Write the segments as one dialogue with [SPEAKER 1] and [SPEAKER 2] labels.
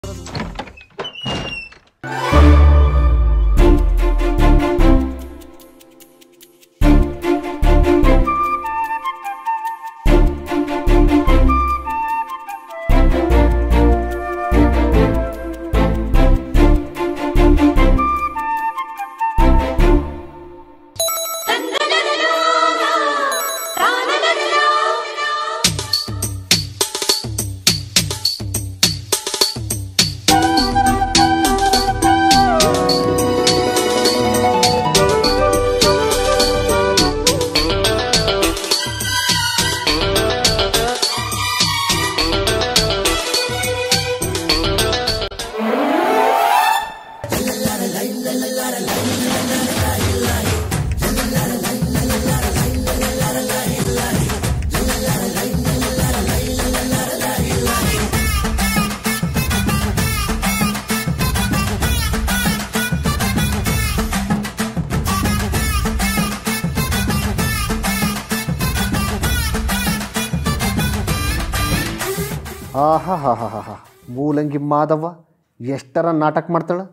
[SPEAKER 1] ಆಹಾ ಹಾ ಹಾ ಹಾ ಹಾ ಮೂಲಂಗಿ ಮಾದವ್ವ ಎಷ್ಟರ ನಾಟಕ ಮಾಡ್ತಾಳ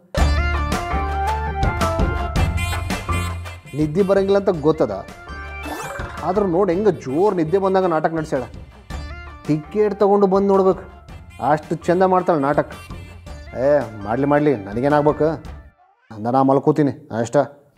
[SPEAKER 1] ನಿದ್ದೆ ಬರಂಗಿಲ್ಲ ಅಂತ ಗೊತ್ತದ ಆದ್ರೆ ನೋಡಿ ಹೆಂಗೆ ಜೋರು ನಿದ್ದೆ ಬಂದಾಗ ನಾಟಕ ನಡೆಸ್ಯಾಳ ಟಿಕೆಟ್ ತಗೊಂಡು ಬಂದು ನೋಡ್ಬೇಕು ಅಷ್ಟು ಚಂದ ಮಾಡ್ತಾಳೆ ನಾಟಕ ಏ ಮಾಡಲಿ ಮಾಡಲಿ ನನಗೇನಾಗ್ಬೇಕು ನಾನು ಮಲ್ಕೋತೀನಿ ಅಷ್ಟ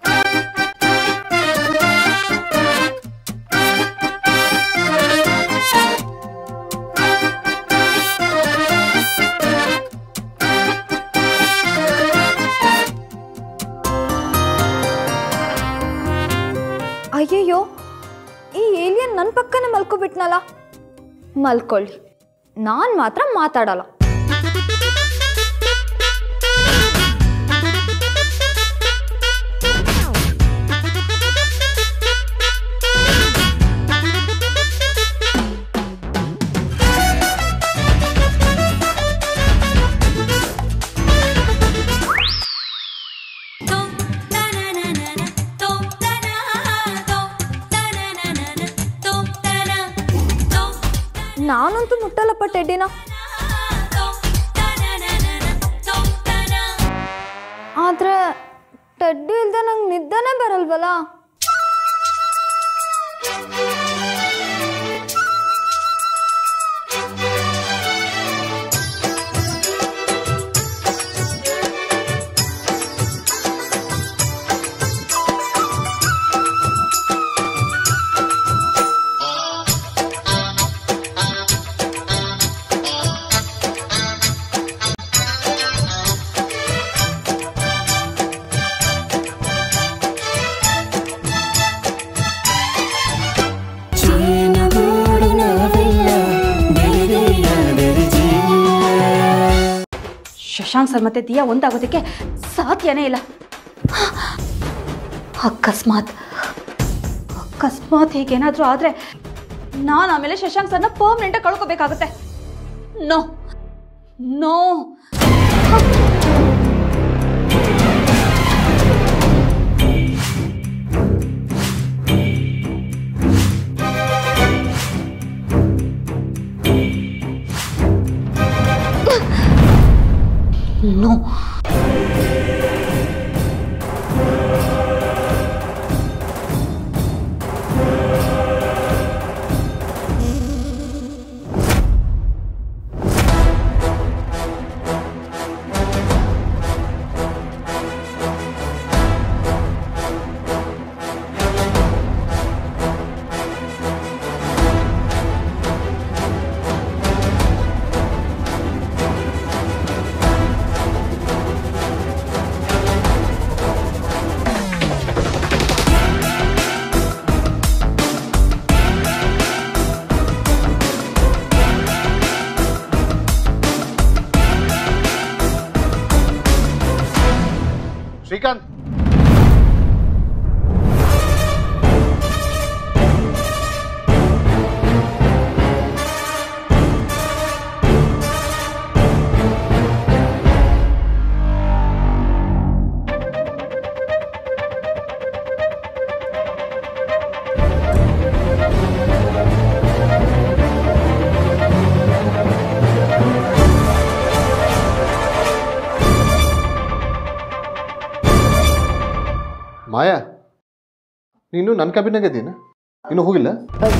[SPEAKER 2] ಅಯ್ಯಯ್ಯೋ ಈ ಏಲಿಯನ್ ನನ್ನ ಪಕ್ಕನೇ ಮಲ್ಕೊಬಿಟ್ನಲ್ಲ ಮಲ್ಕೊಳ್ಳಿ ನಾನು ಮಾತ್ರ ಮಾತಾಡಲ್ಲ ನಾನಂತೂ ಮುಟ್ಟಲ್ಲಪ್ಪ ಟೆಡ್ಡಿನ ಆದ್ರೆ ಟೆಡ್ಡಿ ಇಲ್ದೆ ನಂಗೆ ನಿದ್ದೆನೇ ಬರಲ್ವಲ್ಲ
[SPEAKER 3] ಶಶಾಂಕ್ ಸರ್ ಮತ್ತೆ ದಿಯಾ ಒಂದಾಗೋದಕ್ಕೆ ಸಾಧ್ಯನೇ ಇಲ್ಲ ಅಕಸ್ಮಾತ್ ಅಕಸ್ಮಾತ್ ಹೀಗೇನಾದರೂ ಆದರೆ ನಾನು ಆಮೇಲೆ ಶಶಾಂಕ್ ಸರ್ನ ಪರ್ಮನೆಂಟಾಗಿ ಕಳ್ಕೊಬೇಕಾಗುತ್ತೆ no no no
[SPEAKER 1] Srikanth Maya ನೀನು ನನ್ನ ಕ್ಯಾಬಿನಾಗ ಇದ್ದೀನ ಇನ್ನೂ ಹೋಗಿಲ್ಲ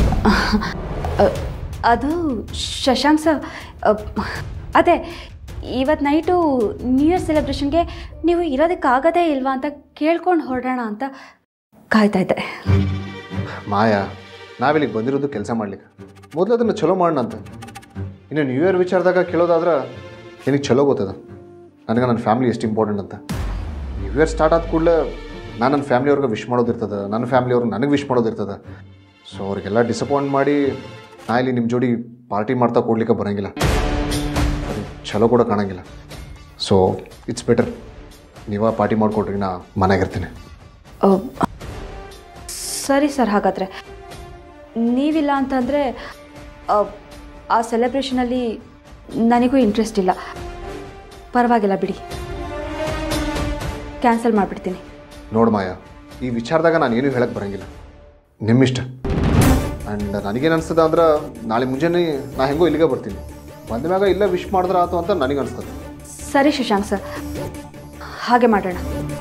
[SPEAKER 3] ಅದು ಶಶಾಂಕ್ ಸರ್ ಅದೇ ಇವತ್ತು ನೈಟು ನ್ಯೂ ಇಯರ್ ಸೆಲೆಬ್ರೇಷನ್ಗೆ ನೀವು ಇರೋದಕ್ಕಾಗದೇ ಇಲ್ವಾ ಅಂತ ಕೇಳ್ಕೊಂಡು ಹೊರಡೋಣ ಅಂತ ಕಾಯ್ತಾ ಇದ್ದೆ
[SPEAKER 1] ಮಾಯಾ ನಾವಿಲ್ಲಿಗೆ ಬಂದಿರೋದು ಕೆಲಸ ಮಾಡ್ಲಿಕ್ಕೆ ಮೊದಲು ಅದನ್ನು ಚಲೋ ಮಾಡೋಣ ಅಂತ ಇನ್ನು ನ್ಯೂ ಇಯರ್ ವಿಚಾರದಾಗ ಕೇಳೋದಾದ್ರೆ ನಿನಗೆ ಚಲೋ ಗೊತ್ತದ ನನಗೆ ನನ್ನ ಫ್ಯಾಮಿಲಿ ಎಷ್ಟು ಇಂಪಾರ್ಟೆಂಟ್ ಅಂತ ನ್ಯೂ ಇಯರ್ ಸ್ಟಾರ್ಟ್ ಆದ ಕೂಡಲೇ ನಾನು ನನ್ನ ಫ್ಯಾಮಿಲಿಯವ್ರಿಗೆ ವಿಶ್ ಮಾಡೋದಿರ್ತದೆ ನನ್ನ ಫ್ಯಾಮಿಲಿಯವ್ರು ನನಗೆ ವಿಶ್ ಮಾಡೋದಿರ್ತದೆ ಸೊ ಅವ್ರಿಗೆಲ್ಲ ಡಿಸಪಾಯಿಂಟ್ ಮಾಡಿ ನಾ ಇಲ್ಲಿ ನಿಮ್ಮ ಜೋಡಿ ಪಾರ್ಟಿ ಮಾಡ್ತಾ ಕೊಡ್ಲಿಕ್ಕೆ ಬರೋಂಗಿಲ್ಲ ಅದು ಚಲೋ ಕೂಡ ಕಾಣಂಗಿಲ್ಲ ಸೊ ಇಟ್ಸ್ ಬೆಟರ್ ನೀವ ಪಾರ್ಟಿ ಮಾಡಿಕೊಡ್ರಿ ನಾ ಮನೆಯಾಗಿರ್ತೀನಿ
[SPEAKER 3] ಓ, ಸರಿ ಸರ್ ಹಾಗಾದರೆ ನೀವಿಲ್ಲ ಅಂತಂದರೆ ಆ ಸೆಲೆಬ್ರೇಷನಲ್ಲಿ ನನಗೂ ಇಂಟ್ರೆಸ್ಟ್ ಇಲ್ಲ ಪರವಾಗಿಲ್ಲ ಬಿಡಿ ಕ್ಯಾನ್ಸಲ್ ಮಾಡಿಬಿಡ್ತೀನಿ
[SPEAKER 1] ನೋಡು ಮಾಯಾ ಈ ವಿಚಾರದಾಗ ನಾನು ಏನೂ ಹೇಳಕ್ಕೆ ಬರೋಂಗಿಲ್ಲ ನಿಮ್ಮಿಷ್ಟ ಆ್ಯಂಡ್ ನನಗೇನು ಅನ್ಸ್ತದೆ ಅಂದ್ರೆ ನಾಳೆ ಮುಂಜಾನೆ ನಾ ಹೆಂಗೋ ಇಲ್ಲಿಗೆ ಬರ್ತೀನಿ ಬಂದ ಮ್ಯಾಗ ಇಲ್ಲ ವಿಶ್ ಮಾಡಿದ್ರೆ ಆತು ಅಂತ ನನಗೆ ಅನ್ಸ್ತದೆ
[SPEAKER 3] ಸರಿ ಶಶಾಂಕ್ ಸರ್ ಹಾಗೆ ಮಾಡೋಣ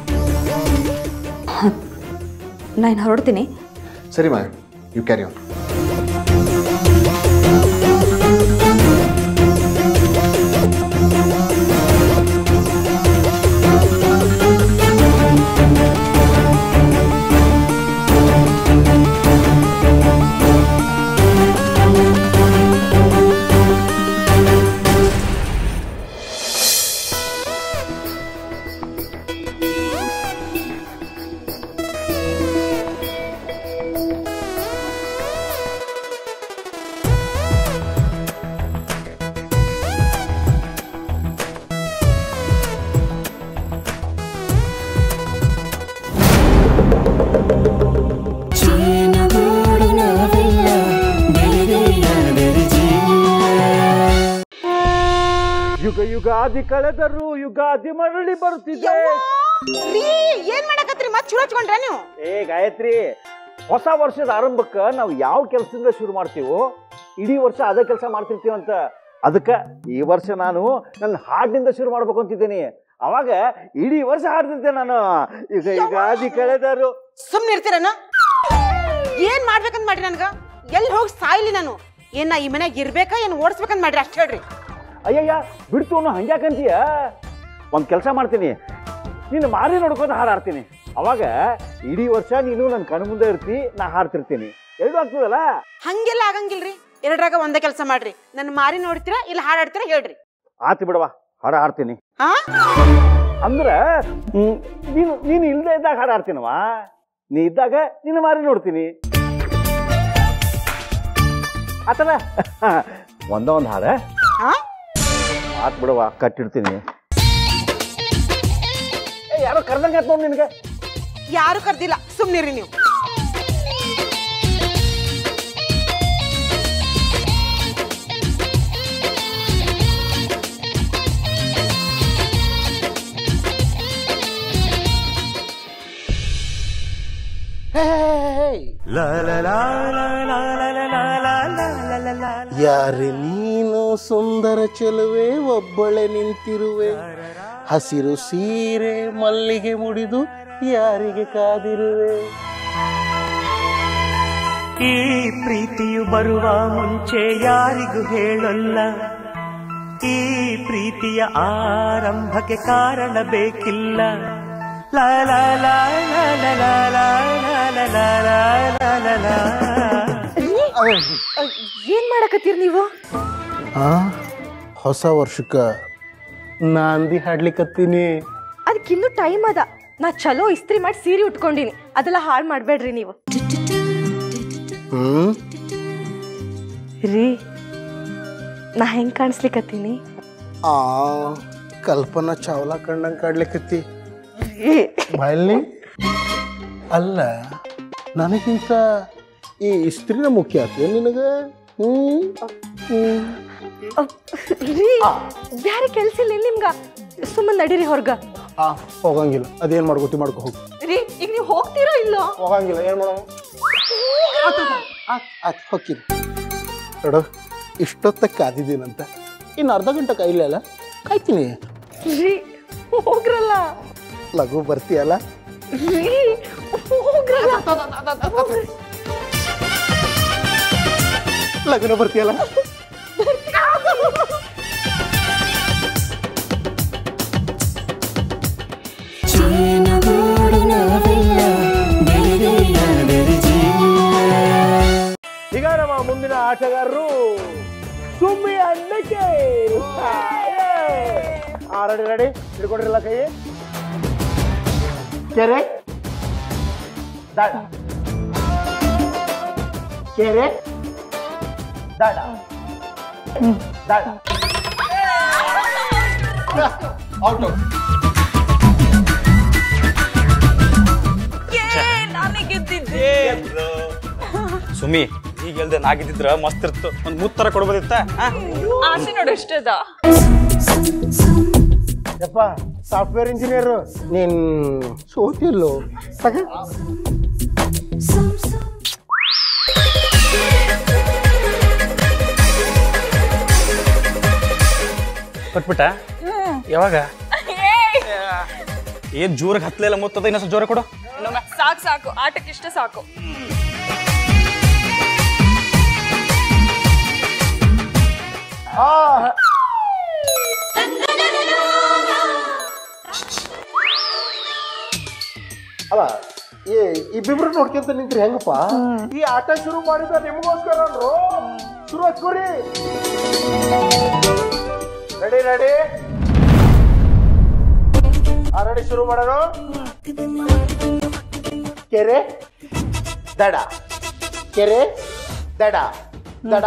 [SPEAKER 3] ನಾನು ಹೊರಡ್ತೀನಿ
[SPEAKER 1] ಸರಿ ಮಾಯಾ ಯು ಕ್ಯಾರಿ ಆನ್
[SPEAKER 4] ಯುಗ ಯುಗಾದಿ ಕಳೆದರು ಯುಗಾದಿ ಮರಳಿ ಬರುತ್ತಿದೆ
[SPEAKER 5] ರೀ ಏನ್ ಮಾಡಕತ್ರಿ ಮತ್ ಶುರು ಹಚ್ಕೊಂಡ್ರ ನೀವು
[SPEAKER 4] ಏ ಗಾಯತ್ರಿ ಹೊಸ ವರ್ಷದ ಆರಂಭಕ್ಕೆ ನಾವು ಯಾವ ಕೆಲಸದಿಂದ ಶುರು ಮಾಡ್ತೀವೋ ಇಡೀ ವರ್ಷ ಅದೇ ಕೆಲಸ ಮಾಡ್ತಿರ್ತೀವಂತ ಅದಕ್ಕೆ ಈ ವರ್ಷ ನಾನು ನನ್ನ ಹಾಡಿನಿಂದ ಶುರು ಮಾಡ್ಬೇಕು ಅಂತಿದ್ದೀನಿ ಅವಾಗ ಇಡೀ ವರ್ಷ ಹಾಡ್ತಿದ್ದೆ ನಾನು ಯುಗ ಯುಗಾದಿ ಕಳೆದರು
[SPEAKER 5] ಸುಮ್ನೆ ಇರ್ತೀರನ ಏನ್ ಮಾಡ್ಬೇಕಂತ ಮಾಡ್ರಿ ನನ್ಗ ಎಲ್ಲಿ ಹೋಗಿ ಸಾಯ್ಲಿ ನಾನು ಏನ್ ನಾ ಈ ಮನ್ಯಾಗ ಇರ್ಬೇಕಾ ಏನ್ ಓಡಿಸ್ಬೇಕಂತ ಮಾಡ್ರಿ ಅಷ್ಟ್ ಹೇಳ್ರಿ
[SPEAKER 4] ಅಯ್ಯಯ್ಯ ಬಿಡ್ತು ಅನ್ನೋ ಹಂಗ್ಯಾಕಂತೀಯ ಒಂದು ಕೆಲಸ ಮಾಡ್ತೀನಿ ನೀನು ಮಾರಿ ನೋಡ್ಕೊಂಡು ಹಾಡು ಹಾಡ್ತೀನಿ ಅವಾಗ ಇಡೀ ವರ್ಷ ನೀನು ನನ್ನ ಕಣ್ಣು ಮುಂದೆ ಇರ್ತಿ ನಾ ಹಾಡ್ತಿರ್ತೀನಿ ಎರಡು ಆಗ್ತದಲ್ಲ
[SPEAKER 5] ಹಂಗೆಲ್ಲ ಆಗಂಗಿಲ್ರಿ ಎರಡ್ರಾಗ ಒಂದೇ ಕೆಲಸ ಮಾಡ್ರಿ ನನ್ನ ಮಾರಿ ನೋಡ್ತೀರಾ ಇಲ್ಲ ಹಾಡಾಡ್ತೀರಾ ಹೇಳ್ರಿ
[SPEAKER 4] ಆತು ಬಿಡವ ಹಾಡು ಹಾಡ್ತೀನಿ
[SPEAKER 5] ಹಾ
[SPEAKER 4] ಅಂದ್ರೆ ಹ್ಮ್, ನೀನು ನೀನು ಇಲ್ಲದೆ ಇದ್ದಾಗ ಹಾಡು ಹಾಡ್ತೀನವ ನೀ ಇದ್ದಾಗ ನೀನು ಮಾರಿ ನೋಡ್ತೀನಿ ಆತಲ್ಲ ಒಂದ ಒಂದು ಹಾಡ
[SPEAKER 5] ಹಾ
[SPEAKER 4] ಆತ್ ಬಿಡವ ಕಟ್ಟಿಡ್ತೀನಿ ಏ ಯಾರೋ ಕರ್ದಂಗೆ ಆತ್ ನೋಡಿ ನಿನಗೆ
[SPEAKER 5] ಯಾರು ಕರ್ದಿಲ್ಲ ಸುಮ್ನಿರಿ ನೀವು
[SPEAKER 6] ಯಾರೆ ನೀನು ಸುಂದರ ಚೆಲುವೆ ಒಬ್ಬಳೆ ನಿಂತಿರುವೆ ಹಸಿರು ಸೀರೆ ಮಲ್ಲಿಗೆ ಮುಡಿದು ಯಾರಿಗೆ ಕಾದಿರುವೆ
[SPEAKER 7] ಈ ಪ್ರೀತಿಯು ಬರುವ ಮುಂಚೆ ಯಾರಿಗೂ ಹೇಳಲ್ಲ ಈ ಪ್ರೀತಿಯ ಆರಂಭಕ್ಕೆ ಕಾರಣ ಬೇಕಿಲ್ಲ ಲಾ ಲಾ ಲಾ ಲಾ ಲಾ ಲಾ ಲಾ ಲಾ ಲಾ ಲಾ ಲಾ ಲಾ ಲಾ ಲಾ.
[SPEAKER 3] ಏನು ಮಾಡಕತ್ತೀರಿ ನೀವು
[SPEAKER 6] ಆ ಹೊಸ ವರ್ಷಕ್ಕೆ ನಾಂದಿ ಹಾಡ್ಲಿಕತ್ತೀನಿ
[SPEAKER 8] ಅದಕ್ಕಿನ್ನೂ ಟೈಮ್ ಅದ ನಾ ಚಲೋ ಇಸ್ತ್ರಿ ಮಾಡಿ ಸೀರೆ ಉಟ್ಕೊಂಡಿನಿ ಅದೆಲ್ಲ ಹಾಳು ಮಾಡಬೇಡ್ರಿ ನೀವು
[SPEAKER 6] ಹ್ಮ್
[SPEAKER 8] ರೀ ನಾ ಹೆಂಗ್ ಕಾಣಿಸ್ಲಿಕತ್ತೀನಿ
[SPEAKER 6] ಆ ಕಲ್ಪನಾ ಚಾವ್ಲಾ ಕಂಡಂಗೆ ಕಾಡ್ಲಿಕತ್ತಿ ಬಾಯಲ್ಲಿ ಅಲ್ಲ ನನಗಿಂತ ಈ ಇಸ್ತ್ರಿನ ಮುಖ್ಯ ಆತ ನಿನಗೆ ಹ್ಮ್ ಹ್ಮ್
[SPEAKER 8] ಅಹ್, ರೀ ಬ್ಯಾರೆ ಕೆಲ್ಸ ಇಲ್ಲ ನಿಮ್ಗ ಸುಮ್ಮನೆ ನಡೀರಿ ಹೊರ್ಗ
[SPEAKER 6] ಆ ಹೋಗಂಗಿಲ್ಲ ಅದೇನ್ ಮಾಡ್ಕೋತಿ ಮಾಡ್ಕೊ ಹೋಗು
[SPEAKER 8] ರೀ ಈಗ ನೀವು ಹೋಗ್ತೀರೋ ಇಲ್ಲೋ
[SPEAKER 6] ಹೋಗಂಗಿಲ್ಲ ಏನ್ ಮಾಡೋ ಆತ್ ಹೋಗ್ತೀನಿ ನೋಡು ಇಷ್ಟೊತ್ತ ಕಾದಿದ್ದೀನಂತ ಇನ್ನು ಅರ್ಧ ಗಂಟೆ ಕಾಯಿಲ್ಲ ಅಲ್ಲ ಕಾಯ್ತೀನಿ
[SPEAKER 8] ರೀ ಹೋಗ್ರಲ್ಲ
[SPEAKER 6] ಲಘು ಬರ್ತೀಯಲ್ಲ ಲಗ್ನ ಬರ್ತೀಯಲ್ಲ
[SPEAKER 4] ಈಗ ನಮ್ಮ ಮುಂದಿನ ಆಟಗಾರರು ಸುಮ್ಮಿ ಅನ್ನಕ್ಕೆ ರೆಡಿ ರೆಡಿ ಹಿಡ್ಕೊಂಡಿರಲ್ಲ ಕೈ ಕೆರೆ ದಾಡ ಕೆರೆ ದಾಡ ದಾಡ
[SPEAKER 6] ಔಟ್
[SPEAKER 9] ಸುಮಿ ಈಗ ಹೇಳ್ದೆ ನಾಗಿದ್ದಿದ್ರ ಮಸ್ತ್ ಇರ್ತು ಒಂದ್ ಮುತ್ತರ ಕೊಡ್ಬೋದಿತ್ತ
[SPEAKER 8] ಆಸೆ ನೋಡು ಎಷ್ಟದ
[SPEAKER 4] ಯಪ್ಪ ಸಾಫ್ಟ್ವೇರ್ ಇಂಜಿನಿಯರ್
[SPEAKER 6] ನೀನ್ ಸೋತಿಲ್ಲೋ ತಗ
[SPEAKER 9] ಕೊಟ್ಬಿಟ್ಟ ಯಾವಾಗ ಏನ್ ಜೋರಾಗಿ ಹತ್ತಲಿಲ್ಲ ಮುತ್ತದ ಇನ್ನೊಂದು ಜೋರ ಕೊಡು
[SPEAKER 8] ಸಾಕು ಸಾಕು ಆಟಕ್ಕೆ ಇಷ್ಟ ಸಾಕು
[SPEAKER 6] ಅಲ್ಲ ಏ ಇಬ್ಬಿಬ್ರು ನೋಡ್ಕೊಂತ ನಿಂತ್ರಿ ಹೆಂಗಪ್ಪ
[SPEAKER 4] ಈ ಆಟ ಶುರು ಮಾಡಿದ ನಿಮಗೋಸ್ಕರ ಅಲ್ರೋ ಶುರು ಹಚ್ಕೋರಿ ರೆಡಿ ರೆಡಿ ಆ ರೆಡಿ ಶುರು ಮಾಡೋಣ ಕೆರೆ ದಡ ಕೆರೆ ದಡ ದಡ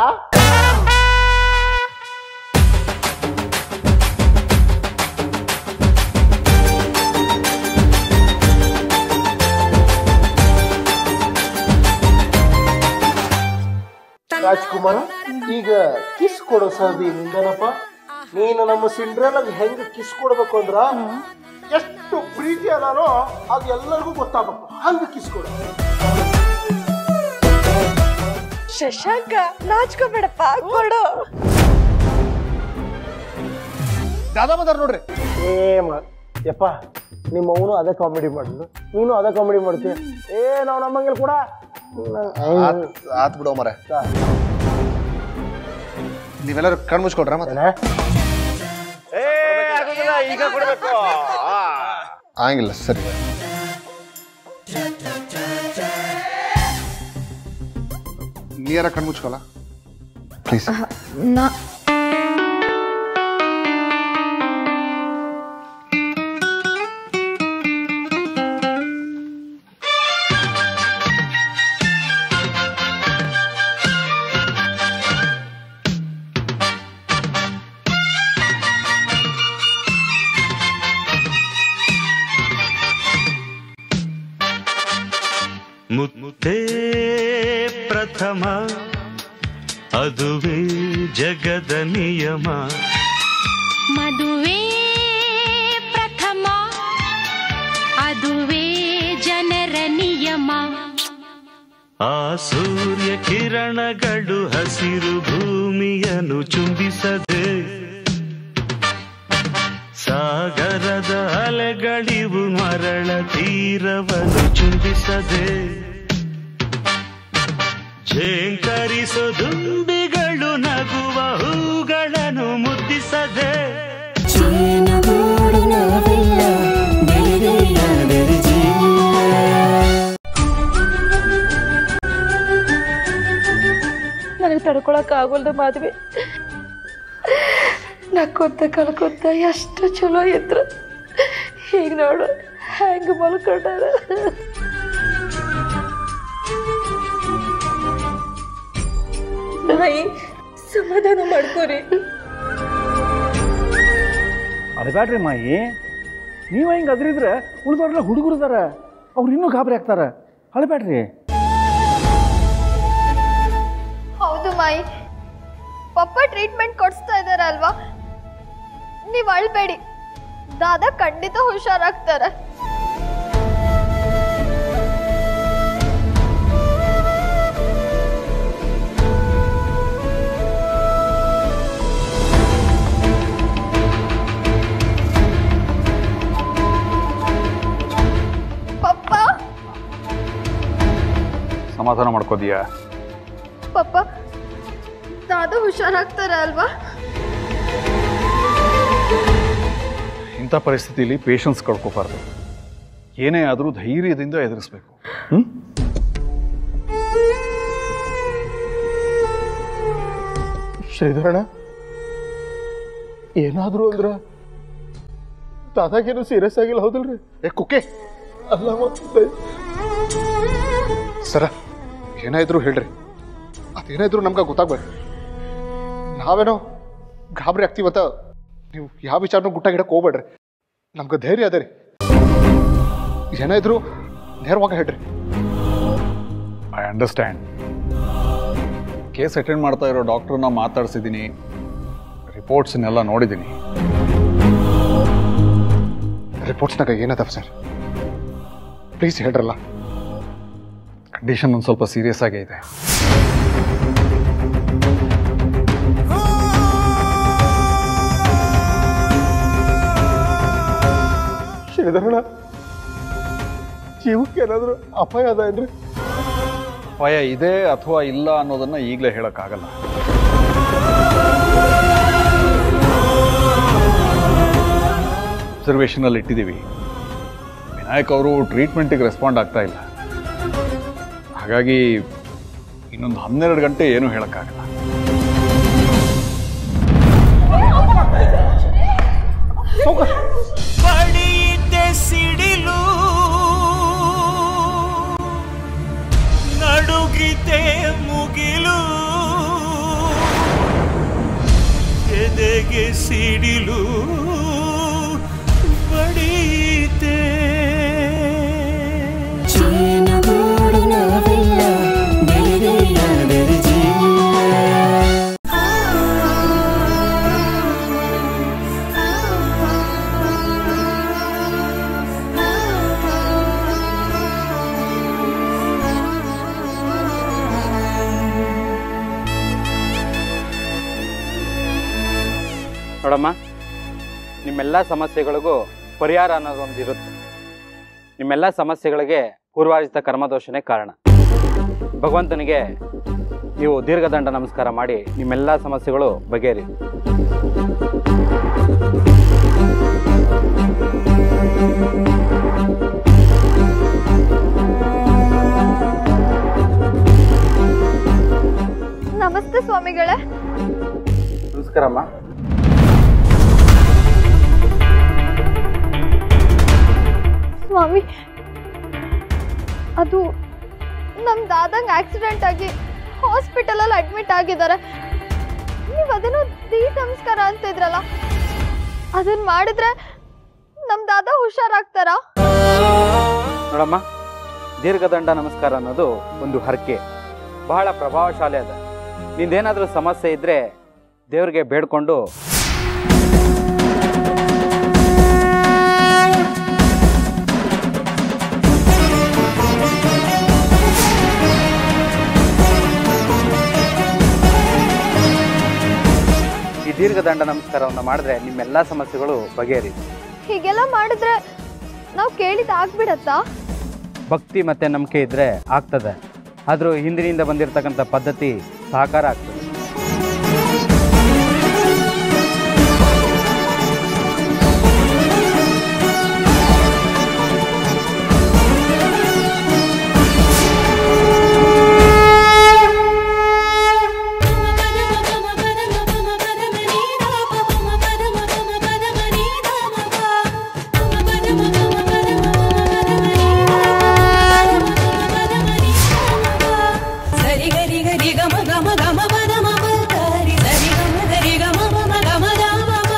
[SPEAKER 6] ರಾಜ್ಕುಮಾರ ಈಗ ಕಿಸ್ ಕೊಡೋ ಸಾಧಿ ನಿಂದನಪ್ಪ ನೀನು ನಮ್ಮ ಸಿಂಡ್ರೆಲಾಗ ಹೆಂಗ ಕಿಸ್ ಕೊಡ್ಬೇಕು ಅಂದ್ರ ಎಷ್ಟು ಪ್ರೀತಿ ಅದಾನೋ ಅದು ಎಲ್ಲರಿಗೂ ಗೊತ್ತಾಗಬೇಕು ಹಂಗ ಕಿಸ್ ಕೊಡು
[SPEAKER 8] ಶಶಾಂಕ ನಾಚ್ಕೋಬೇಡಪ್ಪ ಕೊಡು
[SPEAKER 6] ದಾದಾ ಬಂದಾರ ನೋಡ್ರಿ ಏ ಮ ಯಪ್ಪ ನಿಮ್ಮ ಅವನು ಅದೇ ಕಾಮಿಡಿ ಮಾಡಿದ್ರು ನೀನು ಅದೇ ಕಾಮಿಡಿ ಮಾಡ್ತೀಯ
[SPEAKER 4] ಏ ನಾವು ನಮ್ಮಂಗೆಲ್ ಕೂಡ
[SPEAKER 1] ಆತ್ ಬಿಡೋ ಮರ ನೀವೆಲ್ಲರೂ ಕಣ್ಣು ಮುಚ್ಕೊಳ್ರ ಮತ್ತೆ
[SPEAKER 4] ಏ ಆಗೋದಿಲ್ಲ, ಈಗ ಕೊಡ್ಬೇಕು ಆ.
[SPEAKER 1] ಆಗಿಲ್ಲ ಸರಿ ನೀರ ಕಣ್ಣು ಮುಚ್ಕೊಲ್ಲ ಪ್ಲೀಸ್
[SPEAKER 2] ನಾ
[SPEAKER 7] ಮುತ್ತೇ ಪ್ರಥಮ ಅದುವೇ ಜಗದ ನಿಯಮ
[SPEAKER 10] ಮದುವೆ ಪ್ರಥಮ ಅದುವೇ ಜನರ ನಿಯಮ
[SPEAKER 7] ಆ ಸೂರ್ಯ ಕಿರಣಗಳು ಹಸಿರು ಭೂಮಿಯನ್ನು ಚುಂಬಿಸದೆ ಸಾಗರದ ಅಲೆಗಳಿವು ಮರಳ ತೀರವನ್ನು ಚುಂಬಿಸದೆ ಝೇಂಕರಿಸೋ ದುಂಬಿಗಳು ನಗುವ ಹೂಗಳನ್ನು ಮುದ್ದಿಸದೆ
[SPEAKER 8] ನನಗೆ ತಡ್ಕೊಳಕ್ ಆಗೋಲ್ದ ಮದ್ವೆ ನಕ್ಕೊಂತ ಕಳ್ಕೊಂತ ಎಷ್ಟು ಚಲೋ ಇದ್ರು ಈಗ ನೋಡು ಹೆಂಗ ಮಲ್ಕೊಂಡಾರ ನಾಯಿ ಸಮಾಧಾನ ಮಾಡ್ಕೋರಿ
[SPEAKER 4] ಅದ್ಬ್ಯಾಡ್ರಿ ಮಾಯಿ ನೀವು ಹಿಂಗೆ ಅದ್ರಿದ್ರೆ ಉಳಿದವ್ರೆಲ್ಲ ಹುಡುಗರು ಅದಾರ ಅವ್ರು ಇನ್ನೂ ಗಾಬರಿ ಆಗ್ತಾರ ಅಳಬೇಡ್ರಿ
[SPEAKER 2] ಹೌದು ಮಾಯಿ ಪಪ್ಪ ಟ್ರೀಟ್ಮೆಂಟ್ ಕೊಡಿಸ್ತಾ ಇದಾರೆ ಅಲ್ವಾ ನೀವು ಅಳ್ಬೇಡಿ ದಾದಾ ಖಂಡಿತ ಹುಷಾರಾಗ್ತಾರೆ ಪಪ್ಪ
[SPEAKER 11] ಸಮಾಧಾನ ಮಾಡ್ಕೋದೀಯಾ
[SPEAKER 2] ಪಪ್ಪ ದಾದ ಹುಷಾರಾಗ್ತಾರೆ ಅಲ್ವಾ
[SPEAKER 11] ಇಂಥ ಪರಿಸ್ಥಿತಿಯಲ್ಲಿ ಪೇಷನ್ಸ್ ಕಳ್ಕೊಬಾರ್ದು ಏನೇ ಆದರೂ ಧೈರ್ಯದಿಂದ ಎದುರಿಸ್ಬೇಕು ಹ್ಞೂ
[SPEAKER 6] ಶ್ರೀಧರಣ ಏನಾದ್ರು ಅಂದ್ರ ದಾದಾಗೇನು ಸೀರಿಯಸ್ ಆಗಿಲ್ಲ ಹೌದಲ್ರಿ
[SPEAKER 1] ಏ ಕುಕ್ಕೆ
[SPEAKER 6] ಅಲ್ಲ ಮತ್ತೆ
[SPEAKER 1] ಸರ ಏನಾಯ್ತು ಹೇಳ್ರಿ ಅದೇನಾಯ್ತು ನಮ್ಗೆ ಗೊತ್ತಾಗ್ಬೇಕು ನಾವೇನೋ ಗಾಬರಿ ಆಗ್ತೀವತ್ತ ನೀವು ಯಾವ ವಿಚಾರನೂ ಗುಟ್ಟಾಗಿಡಕ್ಕೆ ಹೋಗ್ಬೇಡ್ರಿ ನಮ್ಗೆ ಧೈರ್ಯ ಅದ ರೀ ಏನಾಯ್ತು ನೇರವಾಗಿ ಹೇಳ್ರಿ
[SPEAKER 11] ಐ ಅಂಡರ್ಸ್ಟ್ಯಾಂಡ್ ಕೇಸ್ ಅಟೆಂಡ್ ಮಾಡ್ತಾ ಇರೋ ಡಾಕ್ಟ್ರನ್ನ ಮಾತಾಡ್ಸಿದ್ದೀನಿ ರಿಪೋರ್ಟ್ಸ್ನೆಲ್ಲ ನೋಡಿದ್ದೀನಿ
[SPEAKER 1] ರಿಪೋರ್ಟ್ಸ್ನಾಗ ಏನದವ ಸರ್ ಪ್ಲೀಸ್ ಹೇಳ್ರಲ್ಲ
[SPEAKER 11] ಕಂಡೀಷನ್ ಒಂದು ಸ್ವಲ್ಪ ಸೀರಿಯಸ್ ಆಗೇ ಇದೆ
[SPEAKER 6] ಶ್ರೀಧರಣ ಜೀವಕ್ಕೆ ಏನಾದ್ರು ಅಪಾಯ ಅದ ಏನ್ರಿ
[SPEAKER 11] ಅಪಾಯ ಇದೆ ಅಥವಾ ಇಲ್ಲ ಅನ್ನೋದನ್ನ ಈಗಲೇ ಹೇಳೋಕ್ಕಾಗಲ್ಲ ಅಬ್ಸರ್ವೇಷನಲ್ಲಿ ಇಟ್ಟಿದ್ದೀವಿ ವಿನಾಯಕ್ ಅವರು ಟ್ರೀಟ್ಮೆಂಟಿಗೆ ರೆಸ್ಪಾಂಡ್ ಆಗ್ತಾ ಇಲ್ಲ ಹಾಗಾಗಿ ಇನ್ನೊಂದು ಹನ್ನೆರಡು ಗಂಟೆ ಏನೂ ಹೇಳೋಕ್ಕಾಗಲ್ಲ
[SPEAKER 7] ಪಡೆಯಿತೆ ಸಿಡಿಲು ನಡುಗಿತೆ ಮುಗಿಲು ಎದೆಗೆ ಸಿಡಿಲು ಬಡಿಯಿತೆ
[SPEAKER 9] ನೋಡಮ್ಮ ನಿಮ್ಮೆಲ್ಲ ಸಮಸ್ಯೆಗಳಿಗೂ ಪರಿಹಾರ ಅನ್ನೋದೊಂದು ಇರುತ್ತೆ ನಿಮ್ಮೆಲ್ಲ ಸಮಸ್ಯೆಗಳಿಗೆ ಪೂರ್ವಾರ್ಜಿತ ಕರ್ಮದೋಷನೇ ಕಾರಣ ಭಗವಂತನಿಗೆ ನೀವು ದೀರ್ಘದಂಡ ನಮಸ್ಕಾರ ಮಾಡಿ ನಿಮ್ಮೆಲ್ಲ ಸಮಸ್ಯೆಗಳು ಬಗೆಹರಿ
[SPEAKER 2] ನಮಸ್ತೆ ಸ್ವಾಮಿಗಳೇ
[SPEAKER 9] ನಮಸ್ಕಾರಮ್ಮ
[SPEAKER 2] ಸ್ವಾಮಿ ಅದು ನಮ್ಮ ದಾದಂಗೆ ಆಕ್ಸಿಡೆಂಟ್ ಆಗಿ ಹಾಸ್ಪಿಟಲಲ್ಲಿ ಅಡ್ಮಿಟ್ ಆಗಿದ್ದಾರೆ ನೀವು ಅದನ್ನು ದೀ ನಮಸ್ಕಾರ ಅಂತಿದ್ರಲ್ಲ ಅದನ್ನ ಮಾಡಿದ್ರೆ ನಮ್ಮ ದಾದ ಹುಷಾರಾಗ್ತಾರಾ
[SPEAKER 9] ನೋಡಮ್ಮ ದೀರ್ಘದಂಡ ನಮಸ್ಕಾರ ಅನ್ನೋದು ಒಂದು ಹರಕೆ ಬಹಳ ಪ್ರಭಾವಶಾಲಿ ಅದ ನಿಂದೇನಾದರೂ ಸಮಸ್ಯೆ ಇದ್ರೆ ದೇವ್ರಿಗೆ ಬೇಡ್ಕೊಂಡು ಈ ದೀರ್ಘದಂಡ ನಮಸ್ಕಾರವನ್ನು ಮಾಡಿದ್ರೆ ನಿಮ್ಮೆಲ್ಲ ಸಮಸ್ಯೆಗಳು ಬಗೆಹರಿ
[SPEAKER 2] ಹೀಗೆಲ್ಲ ಮಾಡಿದ್ರೆ ನಾವು ಕೇಳಿದ ಆಗ್ಬಿಡತ್ತಾ
[SPEAKER 9] ಭಕ್ತಿ ಮತ್ತೆ ನಂಬಿಕೆ ಇದ್ರೆ ಆಗ್ತದೆ ಆದ್ರೂ ಹಿಂದಿನಿಂದ ಬಂದಿರತಕ್ಕಂಥ ಪದ್ಧತಿ ಸಹಕಾರ ಆಗ್ತದೆ
[SPEAKER 10] ಸರಿ ಗರಿ ಗರಿ ಗಮ ಗಮ ಗಮ ಪದ ಮಮ ಗರಿ ಸರಿ ಗಮ ಗರಿ ಗಮ ಮಮ ಗಮ ಗಮ ಮ.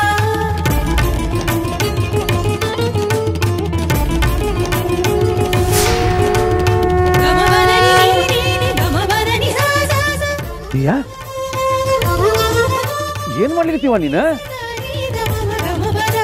[SPEAKER 10] ಗಮ ಪದ ನಿ ನಿ ನಿ ನಿ ಗಮ ಪದ ನಿ ಸ ಸ ಸ.
[SPEAKER 4] ದಿಯಾ ಏನ್ ಮಾಡ್ಲಿಕತ್ತೀವ ನೀನ
[SPEAKER 10] ಗಮ ಪದ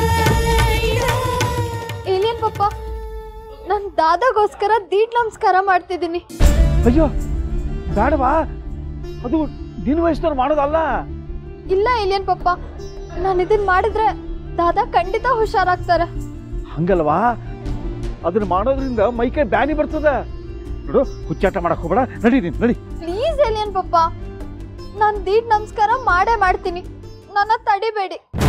[SPEAKER 2] ಏಲಿಯನ್ ಪಪ್ಪ ನನ್ನ ದಾದಾಗೋಸ್ಕರ ದೀಟ್ ನಮಸ್ಕಾರ ಮಾಡ್ತಿದ್ದೀನಿ
[SPEAKER 4] ಅಯ್ಯೋ ಬೇಡವಾ ಅದು ನಿನ್ನ ವಯಸ್ಸಿನವ್ರು ಮಾಡೋದಲ್ಲ
[SPEAKER 2] ಇಲ್ಲ ಏಲಿಯನ್ ಪಪ್ಪ ನಾನು ಇದನ್ನ ಮಾಡಿದ್ರೆ ದಾದಾ ಖಂಡಿತ ಹುಷಾರಾಗ್ತಾರೆ
[SPEAKER 4] ಹಂಗಲ್ವಾ ಅದನ್ನ ಮಾಡೋದ್ರಿಂದ ಮೈಕೈ ಬ್ಯಾನಿ ಬರ್ತದ ನೋಡು ಹುಚ್ಚಾಟ ಮಾಡಕ್ ಹೋಗ್ಬೇಡ ನಡಿ ನೀನು ನಡಿ
[SPEAKER 2] ಪ್ಲೀಸ್ ಏಲಿಯನ್ ಪಪ್ಪ ನಾನು ದೀಡ್ ನಮಸ್ಕಾರ ಮಾಡೇ ಮಾಡ್ತೀನಿ ನನ್ನ ತಡಿಬೇಡಿ